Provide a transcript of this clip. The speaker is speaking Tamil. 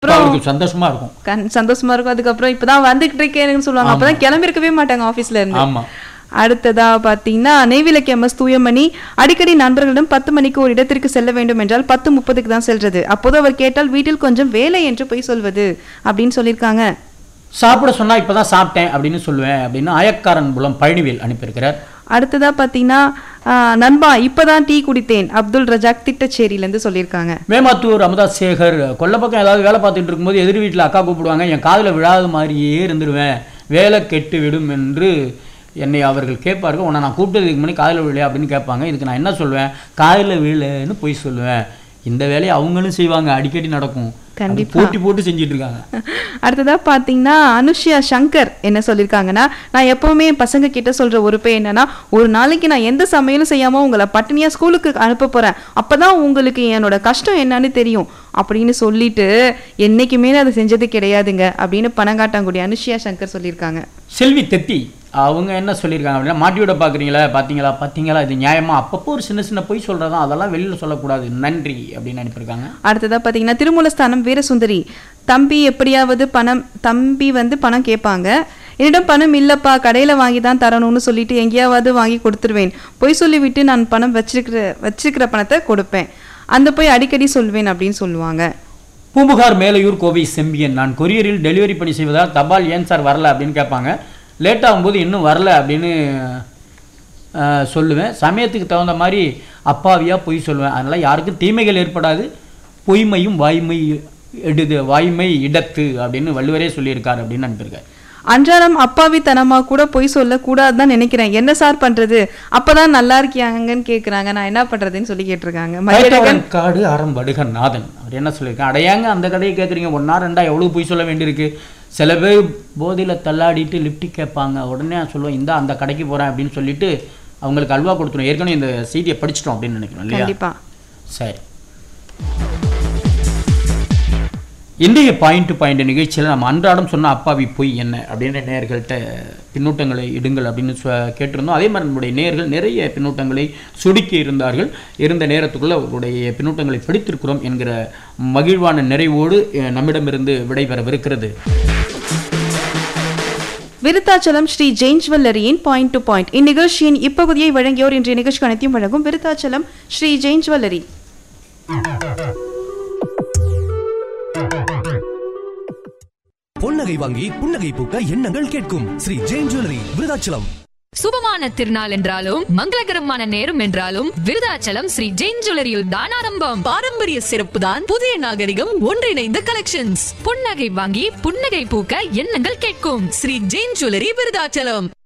அப்ப அவருக்கு சந்தோஷமா இருக்கும் கண் சந்தோஷமா இருக்கும் அதுக்கப்புறம் இப்பதான் வந்துகிட்டு இருக்கேன்னு சொல்லுவாங்க அப்பதான் கிளம்பிருக்கவே மாட்டாங்க ஆபீஸ்ல இருந்து ஆமா அடுத்ததா பாத்தீங்கன்னா நெய்விலக்கு எம்எஸ் தூயமணி அடிக்கடி நண்பர்களிடம் பத்து மணிக்கு ஒரு இடத்திற்கு செல்ல வேண்டும் என்றால் பத்து முப்பதுக்கு தான் செல்றது அப்போது அவர் கேட்டால் வீட்டில் கொஞ்சம் வேலை என்று போய் சொல்வது அப்படின்னு சொல்லியிருக்காங்க சாப்பிட சொன்னா இப்பதான் சாப்பிட்டேன் அப்படின்னு சொல்லுவேன் அப்படின்னு ஆயக்காரன் மூலம் பழனிவேல் அனுப்பியிருக்கிறார் அடுத்ததா பாத்தீங்கன்னா ஆஹ், நண்பா இப்பதான் டீ குடித்தேன் அப்துல் ரஜாக் திட்டச்சேரியில இருந்து சொல்லியிருக்காங்க மேமாத்தூர் அமுதா சேகர் கொல்ல பக்கம் ஏதாவது வேலை பார்த்துட்டு இருக்கும்போது எதிர் வீட்டில் அக்கா கூப்பிடுவாங்க என் காதில் விழாத மாதிரியே இருந்துருவேன் வேலை கெட்டு விடும் என்று என்னை அவர்கள் கேட்பார்கள் உன்னை நான் கூப்பிட்டதுக்கு முன்னாடி காதில் விழலையா அப்படின்னு கேட்பாங்க இதுக்கு நான் என்ன சொல்லுவேன் காதில் விழலைன்னு போய் சொல்லுவேன் இந்த வேலையை அவங்களும் செய்வாங்க அடிக்கடி நடக்கும் அது கண்டிப்பா. போட்டி போட்டு செஞ்சுட்டு இருக்காங்க அடுத்ததா பாத்தீங்கன்னா அனுஷ்யா சங்கர் என்ன சொல்லியிருக்காங்கன்னா நான் எப்பவுமே என் பசங்க கிட்ட சொல்ற ஒரு பே என்னன்னா ஒரு நாளைக்கு நான் எந்த சமையலும் செய்யாம உங்களை பட்டினியா ஸ்கூலுக்கு அனுப்ப போறேன் அப்பதான் உங்களுக்கு என்னோட கஷ்டம் என்னன்னு தெரியும் அப்படின்னு சொல்லிட்டு என்னைக்குமே அதை செஞ்சது கிடையாதுங்க அப்படின்னு பணங்காட்டாங்குடி அனுஷ்யா சங்கர் சொல்லியிருக்காங்க செல்வி தெத்தி அவங்க என்ன சொல்லியிருக்காங்க அப்படின்னா மாட்டி விட பார்க்குறீங்களா பார்த்தீங்களா பார்த்தீங்களா இது நியாயமா அப்பப்போ ஒரு சின்ன சின்ன பொய் சொல்கிறதா அதெல்லாம் வெளியில் சொல்லக்கூடாது நன்றி அப்படின்னு அனுப்பியிருக்காங்க அடுத்ததா பாத்தீங்கன்னா திருமூலஸ்தானம் வீரசுந்தரி தம்பி எப்படியாவது பணம் தம்பி வந்து பணம் கேட்பாங்க என்னிடம் பணம் இல்லப்பா கடையில வாங்கி தான் தரணும்னு சொல்லிட்டு எங்கேயாவது வாங்கி கொடுத்துருவேன் பொய் சொல்லிவிட்டு நான் பணம் வச்சிருக்கிற வச்சிருக்கிற பணத்தை கொடுப்பேன் அந்த போய் அடிக்கடி சொல்வேன் அப்படின்னு சொல்லுவாங்க பூம்புகார் மேலையூர் கோவை செம்பியன் நான் கொரியரில் டெலிவரி பண்ணி செய்வதால் தபால் ஏன் சார் வரல அப்படின்னு கேட்பாங்க லேட் ஆகும்போது இன்னும் வரல அப்படின்னு அஹ், சொல்லுவேன் சமயத்துக்கு தகுந்த மாதிரி அப்பாவியாக பொய் சொல்லுவேன் அதனால் யாருக்கும் தீமைகள் ஏற்படாது பொய்மையும் வாய்மை எடுது வாய்மை இடத்து அப்படின்னு வள்ளுவரே சொல்லியிருக்கார் அப்படின்னு அனுப்பியிருக்காரு அன்றாடம் அப்பாவித்தனமா கூட பொய் சொல்ல கூடாதுதான் நினைக்கிறேன் என்ன சார் பண்றது அப்பதான் நல்லா இருக்கியாங்கன்னு கேக்குறாங்க நான் என்ன பண்றதுன்னு சொல்லி கேட்டிருக்காங்க மதியழகன் மயிலகன் காடு அறம்படுகன் நாதன் அவர் என்ன சொல்லியிருக்காங்க அடையாங்க அந்த கடையை கேட்குறீங்க ஒன்றா ரெண்டா எவ்வளோ பொய் சொல்ல வேண்டியிருக்கு சில பேர் போதையில் தள்ளாடிட்டு லிஃப்ட் கேட்பாங்க உடனே நான் சொல்லுவேன் இந்தா அந்த கடைக்கு போகிறேன் அப்படின்னு சொல்லிட்டு அவங்களுக்கு அல்வா கொடுத்துரும் ஏற்கனவே இந்த செய்தியை படிச்சிட்டோம் அப்படின்னு நினைக்கிறோம் இல்லையா கண்டிப்பா சரி இன்றைய பாயிண்ட் டு பாயிண்ட் நிகழ்ச்சியில் நம்ம அன்றாடம் சொன்ன அப்பாவி பொய் என்ன அப்படின்னு நேயர்கள்ட்ட பின்னூட்டங்களை இடுங்கள் அப்படின்னு சொ- கேட்டிருந்தோம் அதே மாதிரி நம்முடைய நேயர்கள் நிறைய பின்னூட்டங்களை சுடுக்கி இருந்தார்கள் இருந்த நேரத்துக்குள்ள அவர்களுடைய பின்னூட்டங்களை படித்திருக்கிறோம் என்கிற மகிழ்வான நிறைவோடு அஹ், நம்மிடமிருந்து விடைபெறவிருக்கிறது விருத்தாச்சலம் ஸ்ரீ ஜெயின் ஜுவல்லரியின் பாயிண்ட் டு பாயிண்ட் இந்நிகழ்ச்சியின் இப்பகுதியை வழங்கியோர் இன்றைய நிகழ்ச்சி அனைத்தையும் வழங்கும் விருத்தாச்சலம் ஸ்ரீ ஜெயின் ஜுவல்லரி பொன்னகை வாங்கி புன்னகை பூக்க எண்ணங்கள் கேட்கும் ஸ்ரீ ஜெயின் ஜுவல்லரி விருதாச்சலம் சுபமான திருநாள் என்றாலும் மங்களகரமான நேரம் என்றாலும் விருதாச்சலம் ஸ்ரீ ஜெயின் ஜுவல்லரியில் தான் ஆரம்பம் பாரம்பரிய சிறப்பு தான் புதிய நாகரிகம் ஒன்றிணைந்த கலெக்ஷன்ஸ் புன்னகை வாங்கி புன்னகை பூக்க எண்ணங்கள் கேட்கும் ஸ்ரீ ஜெயின் ஜுவல்லரி விருதாச்சலம்